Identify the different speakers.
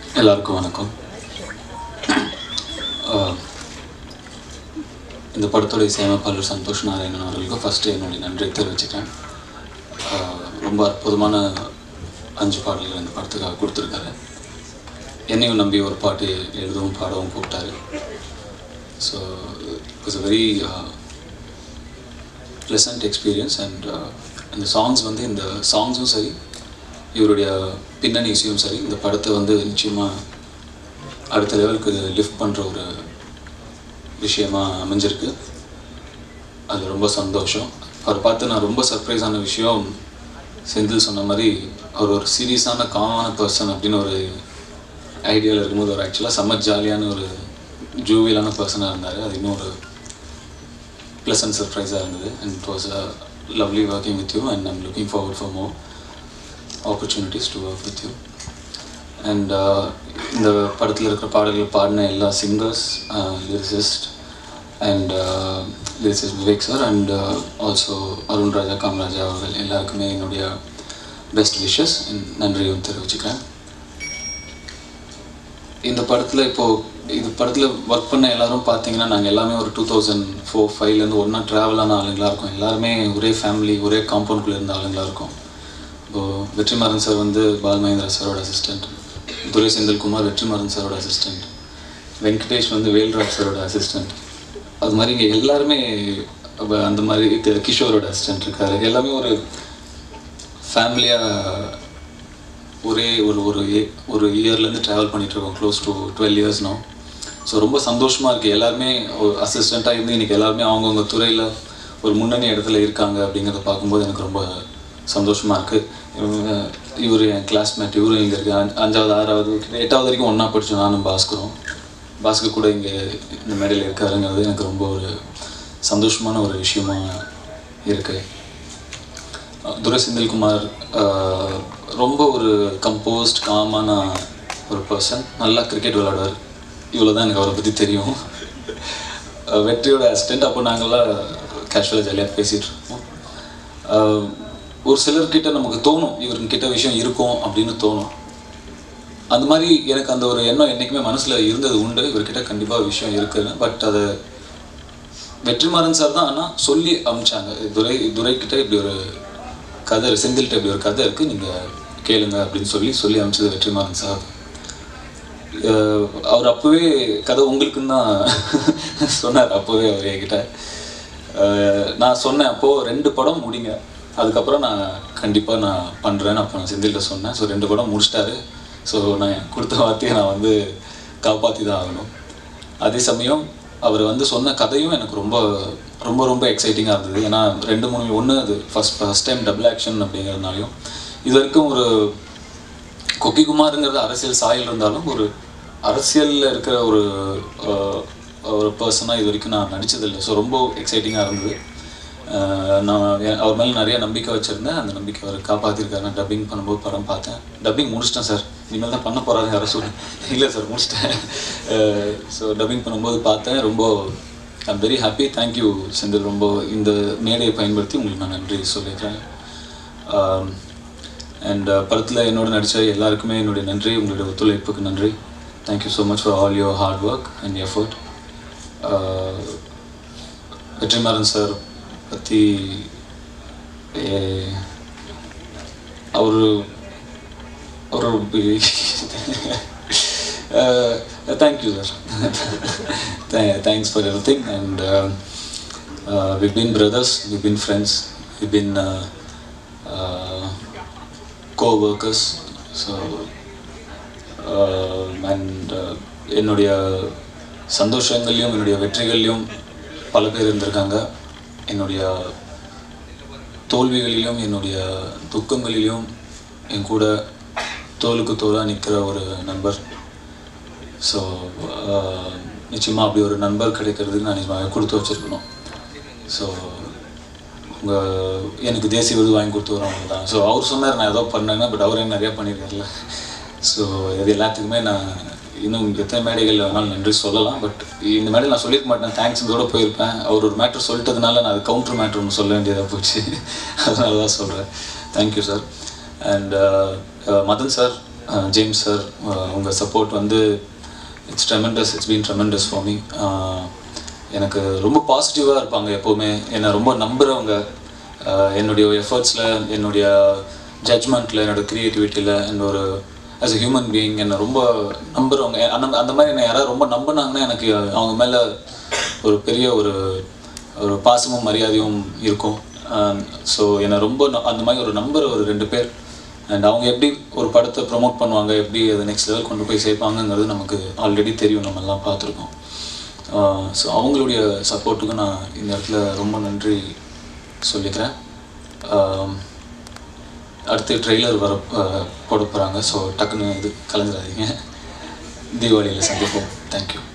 Speaker 1: எல்லாருக்கும் வணக்கம் ஆஹ் இந்த படத்தோட இசையமைப்பாளர் சந்தோஷ் நாராயணன் அவர்களுக்கு ஃபஸ்ட்டு என்னுடைய நன்றி தெரிவிச்சுக்கிறேன் ஆஹ் ரொம்ப அற்புதமான அஞ்சு பாடல்கள் இந்த படத்துக்காக கொடுத்துருக்காரு என்னையும் நம்பி ஒரு பாட்டு எழுதவும் பாடவும் கூப்பிட்டாரு so it was a very pleasant experience and அந்த சாங்ஸ் வந்து இந்த சாங்ஸும் சரி இவருடைய பின்னணி இசையும் சரி இந்த படத்தை வந்து நிச்சயமாக அடுத்த லெவலுக்கு லிஃப்ட் பண்ணுற ஒரு விஷயமா அமைஞ்சிருக்கு அது ரொம்ப சந்தோஷம் அவர் பார்த்து நான் ரொம்ப சர்ப்ரைஸ் ஆன விஷயம் செந்தில் சொன்ன மாதிரி அவர் ஒரு சீரியஸான காமான பர்சன் அப்படின்னு ஒரு ஐடியாவில் இருக்கும்போது ஒரு ஆக்சுவலாக செம்ம ஜாலியான ஒரு ஜூவியலான பர்சனாக இருந்தார் அது இன்னும் ஒரு ப்ளசன்ட் சர்ப்ரைஸாக இருந்தது and it was a lovely working with you and I'm looking forward for more opportunities to work with you and இந்த படத்தில் இருக்கிற பாடல்கள் பாடின எல்லா singers lyricist and lyricist Vivek sir and also Arun Raja Kamaraja அவர்கள் எல்லாருக்குமே என்னுடைய பெஸ்ட் விஷஸ் நன்றியும் தெரிவிச்சுக்கிறேன் இந்த படத்தில் இப்போது இது படத்தில் ஒர்க் பண்ண எல்லாரும் பார்த்தீங்கன்னா நாங்கள் எல்லாமே ஒரு டூ தௌசண்ட் ஃபோர் ஃபைவ்லேருந்து ஒன்றா ட்ராவலான ஆளுங்களாக இருக்கோம் எல்லாருமே ஒரே ஃபேமிலி ஒரே காம்பவுண்ட்குள்ளே இருந்த ஆளுங்களாக இருக்கும் இப்போது வெற்றிமாறன் சார் வந்து பால் மகேந்திரா சாரோட அசிஸ்டண்ட் துரை செந்தில்குமார் வெற்றிமாறன் சாரோட அசிஸ்டண்ட் வெங்கடேஷ் வந்து வேல்ராஜ் சாரோட அசிஸ்டண்ட் அது மாதிரி இங்கே எல்லாருமே அப்ப அந்த மாதிரி க- கிஷோரோட அசிஸ்டண்ட் இருக்காரு எல்லாமே ஒரு ஃபேமிலியாக ஒரே ஒரு ஒரு ஏ- ஒரு இயர்லேருந்து ட்ராவல் பண்ணிட்டு இருக்கோம் close to twelve years no so ரொம்ப சந்தோஷமாக இருக்குது எல்லாருமே ஒரு அசிஸ்டண்ட்டாக இருந்து இன்றைக்கி எல்லாருமே அவங்கவுங்க துறையில் ஒரு முன்னணி இடத்துல இருக்காங்க அப்படிங்கிறத பார்க்கும்போது எனக்கு ரொம்ப சந்தோஷமாக இருக்குது இவர் என் கிளாஸ்மேட் இவரும் இங்கே இருக்கு அஞ்சு- அஞ்சாவது ஆறாவது கிட்ட எட்டாவது வரைக்கும் ஒன்றா படித்தோம் நானும் பாஸ்கரும் பாஸ்கர் கூட இங்கே இந்த மேடையில் இருக்காருங்கிறது எனக்கு ரொம்ப ஒரு சந்தோஷமான ஒரு விஷயமா இருக்குது துரை செந்தில்குமார் ஆஹ், ரொம்ப ஒரு கம்போஸ்ட் காமான ஒரு பர்சன் நல்லா கிரிக்கெட் விளையாடுவார் இவ்வளோ தான் எனக்கு அவரை பற்றி தெரியும் ஆஹ், வெற்றியோட அசிஸ்டண்ட் அப்போ நாங்கள்லாம் கேஷுவலாக ஜாலியாக பேசிகிட்டு இருப்போம் ஆஹ், ஒரு சிலர்கிட்ட நமக்கு தோணும் இவர்கிட்ட விஷயம் இருக்கும் அப்படின்னு தோணும் அந்த மாதிரி எனக்கு அந்த ஒரு எண்ணம் என்றைக்குமே மனசில் இருந்தது உண்டு இவர்கிட்ட கண்டிப்பாக விஷயம் இருக்குன்னு பட் அதை வெற்றிமாறன் சார் தான் ஆனால் சொல்லி அமிச்சாங்க துரை துரைக்கிட்ட இப்படி ஒரு கதை செந்தில்கிட்ட இப்படி ஒரு கதை இருக்குது நீங்கள் கேளுங்க அப்படின்னு சொல்லி சொல்லி அமிச்சது வெற்றிமாறன் சார் அஹ் அவர் அப்போவே கதை உங்களுக்குன்னு தான் சொன்னார் அப்போவே அவர் என்கிட்ட அஹ் நான் சொன்னேன் அப்போது ரெண்டு படம் முடிங்க அதுக்கப்புறம் நான் கண்டிப்பாக நான் பண்ணுறேன்னு அப்போ நான் செந்தில்கிட்ட சொன்னேன் ஸோ ரெண்டு படம் முடிச்சிட்டாரு ஸோ நான் கொடுத்த வார்த்தையை நான் வந்து காப்பாற்றி தான் ஆகணும் அதே சமயம் அவர் வந்து சொன்ன கதையும் எனக்கு ரொம்ப ரொம்ப ரொம்ப எக்ஸைட்டிங்காக இருந்தது ஏன்னா ரெண்டு மூணு ஒன்று அது first first time double action அப்படிங்கிறதுனாலையும் இது வரைக்கும் ஒரு கொக்கி குமாருங்கிறது அரசியல் சாயல் இருந்தாலும் ஒரு அரசியலில் இருக்கிற ஒரு அஹ், ஒரு பர்சனாக இது வரைக்கும் நான் நடிச்சதில்லை ஸோ ரொம்ப எக்ஸைட்டிங்காக இருந்தது அஹ், நான் எ- அவர் மேலே நிறைய நம்பிக்கை வச்சுருந்தேன் அந்த நம்பிக்கை அவர் காப்பாற்றிருக்காரு நான் டப்பிங் பண்ணும்போது படம் பார்த்தேன் டப்பிங் முடிச்சிட்டேன் சார் இனிமேல் தான் பண்ண போகிறாங்க யாரும் சொல்லி இல்லை சார் முடிச்சிட்டேன் ஸோ டப்பிங் பண்ணும்போது பார்த்தேன் ரொம்ப I'm very happy thank you Senthil ரொம்ப இந்த மேடையை பயன்படுத்தி உங்களுக்கு நான் நன்றி சொல்லிக்கிறேன் அண்ட் படத்தில் என்னோட நடித்த எல்லாருக்குமே என்னுடைய நன்றி உங்களுடைய ஒத்துழைப்புக்கு நன்றி thank you so much for all your hard work and effort Vetrimaaran sir பற்றி அவர் அவர் thank you sir thanks for everything and we been brothers we been friends we been co-workers so and என்னுடைய சந்தோஷங்கள்லையும் என்னுடைய வெற்றிகள்லையும் பல பேர் இருந்திருக்காங்க என்னுடைய தோல்விகளிலும் என்னுடைய துக்கங்களிலும் என் கூட தோலுக்கு தோலாக நிற்கிற ஒரு நண்பர் ஸோ நிச்சயமாக அப்படி ஒரு நண்பர் கிடைக்கிறதுக்கு நான் நிச்சயமாக கொடுத்து வச்சுருக்கணும் ஸோ உங்கள் எனக்கு தேசிய விருது வாங்கி கொடுத்துறவங்க தான் ஸோ அவர் சொன்னார் நான் ஏதோ பண்ணேன்னா பட் அவர் என்ன நிறையா பண்ணியிருக்காருல்ல ஸோ இது எல்லாத்துக்குமே நான் இன்னும் எத்தனை மேடைகள் வேணாலும் நன்றி சொல்லலாம் பட் இந்த மேடையில் நான் சொல்லியிருக்க மாட்டேன் தேங்க்ஸ்ன்றோட போயிருப்பேன் அவர் ஒரு மேட்ரு சொல்லிட்டதுனால நான் அது கவுண்டர் மேட்ரு ஒன்று சொல்ல வேண்டியதாக போச்சு அதனால தான் சொல்கிறேன் thank you sir and Madan sir James sir உங்கள் சப்போர்ட் வந்து it's tremendous it's been tremendous for me எனக்கு ரொம்ப பாசிட்டிவாக இருப்பாங்க எப்போவுமே என்னை ரொம்ப நம்புகிறவங்க ஆஹ் என்னுடைய எஃபர்ட்ஸில் என்னுடைய ஜட்ஜ்மெண்ட்டில் என்னோட க்ரியேட்டிவிட்டியில் என்ன ஒரு ஆஸ் a ஹியூமன் பீயிங் என்னை ரொம்ப நம்புகிறவங்க அந்த அந்த மாதிரி என்னை யாராவது ரொம்ப நம்பினாங்கன்னா எனக்கு அவங்க மேலே ஒரு பெரிய ஒரு ஒரு பாசமும் மரியாதையும் இருக்கும் ஸோ என்னை ரொம்ப ந- அந்த மாதிரி ஒரு நம்பர் ஒரு ரெண்டு பேர் அண்ட் அவங்க எப்படி ஒரு படத்தை ப்ரோமோட் பண்ணுவாங்க எப்படி அதை நெக்ஸ்ட் லெவல் கொண்டு போய் சேர்ப்பாங்கங்கிறது நமக்கு ஆல்ரெடி தெரியும் நம்ம எல்லாம் பார்த்துருக்கோம் ஸோ அவங்களுடைய சப்போர்ட்டுக்கு நான் இந்த இடத்துல ரொம்ப நன்றி சொல்லிக்கிறேன் ஆம், அடுத்து ட்ரெய்லர் வர அஹ், போட போகிறாங்க ஸோ டக்குன்னு இது கலந்துடாதீங்க தீபாவளியில் சந்திப்போம் தேங்க்யூ